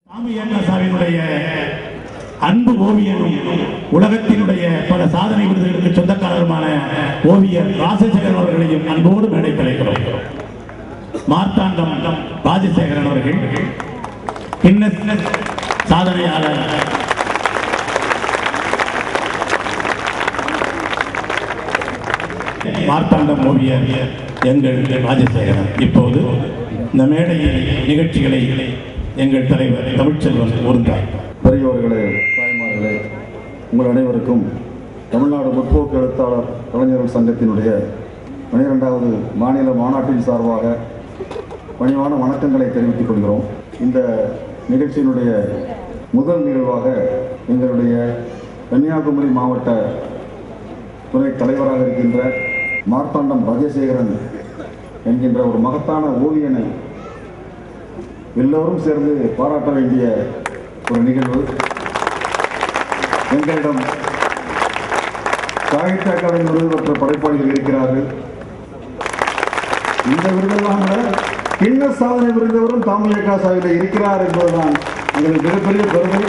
சாமியண்ணசாவினுடைய அன்பு ஓவியனும் உலகத்தினுடைய பல சாதனை விருதுகளுக்கு சொந்தக்காரருமான ஓவியர் ராஜசேகரன் அவர்களையும் அன்போடு மேடை கலைக்கிறோம் மார்த்தாண்டம் ராஜசேகரன் அவர்கள் கின்னஸ் சாதனையாளர் மார்த்தாண்டம் ஓவியர் எங்கள் ராஜசேகரன் இப்போது இந்த மேடையில் நிகழ்ச்சிகளை எங்கள் தலைவர் தமிழ்ச்செல்வன் கூர்ந்தார் பெரியவர்களே தாய்மார்களே உங்கள் அனைவருக்கும் தமிழ்நாடு முற்போக்கு எழுத்தாளர் கலைஞர்கள் சங்கத்தினுடைய பனிரெண்டாவது மாநில மாநாட்டின் சார்பாக பணிவான வணக்கங்களை தெரிவித்துக் கொள்கிறோம் இந்த நிகழ்ச்சியினுடைய முதல் நிகழ்வாக எங்களுடைய கன்னியாகுமரி மாவட்ட துணை தலைவராக இருக்கின்ற மார்த்தாண்டம் ராஜசேகரன் என்கின்ற ஒரு மகத்தான ஓவியனை எல்லோரும் சேர்ந்து பாராட்ட வேண்டிய ஒரு நிகழ்வு எங்களிடம் சாகித்ய அகாடமி விருது பெற்ற படைப்பாளிகள் இருக்கிறார்கள் இந்த விருதெல்லாம் விட கிண்ண சாதனை விருந்தவரும் தாமியக்கா சாகில இருக்கிறார் என்பதுதான் எங்களுக்கு மிகப்பெரிய பெருமை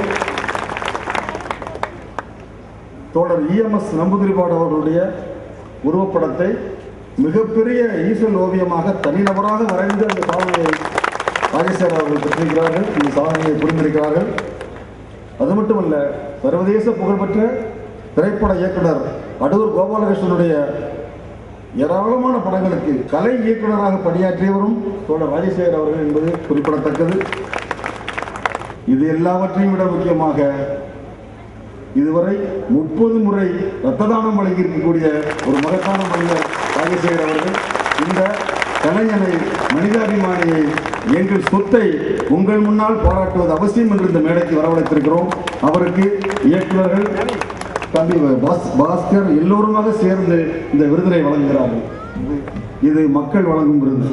தோழர் இஎம்எஸ் நம்புதிரிபாடு அவர்களுடைய உருவப்படத்தை மிகப்பெரிய ஈசல் ஓவியமாக தனிநபராக வரைந்து அந்த சாதனையை ராஜேஸ்வர் அவர்கள் பெற்றிருக்கிறார்கள் இந்த சாதனையை புரிந்திருக்கிறார்கள் அது மட்டுமல்ல சர்வதேச புகழ்பெற்ற திரைப்பட இயக்குனர் அடூர் கோபாலகிருஷ்ணனுடைய ஏராளமான படங்களுக்கு கலை இயக்குனராக பணியாற்றியவரும் தோழர் ராஜசேகர் அவர்கள் என்பது குறிப்பிடத்தக்கது இது எல்லாவற்றையும் விட முக்கியமாக இதுவரை முப்பது முறை ரத்த தானம் வழங்கியிருக்கக்கூடிய ஒரு மகத்தான மனிதர் ராஜசேகர் அவர்கள் இந்த கலைஞனை மனிதாபிமானியை எங்கள் சொத்தை உங்கள் முன்னால் பாராட்டுவது அவசியம் என்று இந்த மேடைக்கு வரவழைத்திருக்கிறோம் அவருக்கு இயக்குநர்கள் தம்பி பாஸ் பாஸ்கர் எல்லோருமாக சேர்ந்து இந்த விருதினை வழங்குகிறார்கள் இது மக்கள் வழங்கும் விருது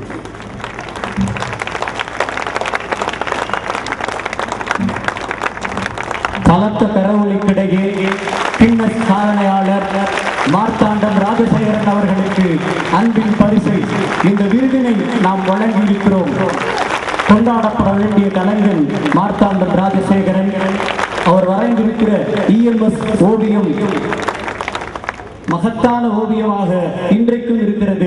பலத்த பெறவொலிக்கிடையே கின்னஸ் சாதனையாளர் மார்த்தாண்டம் ராஜசேகரன் அவர்களுக்கு அன்பின் பரிசை இந்த விருதினை நாம் வழங்கியிருக்கிறோம் கொண்டாடப்பட வேண்டிய கலைஞன் மார்த்தாண்டம் ராஜசேகரன் அவர் வரைந்திருக்கிற இஎம்எஸ் ஓவியம் மகத்தான ஓவியமாக இன்றைக்கும் இருக்கிறது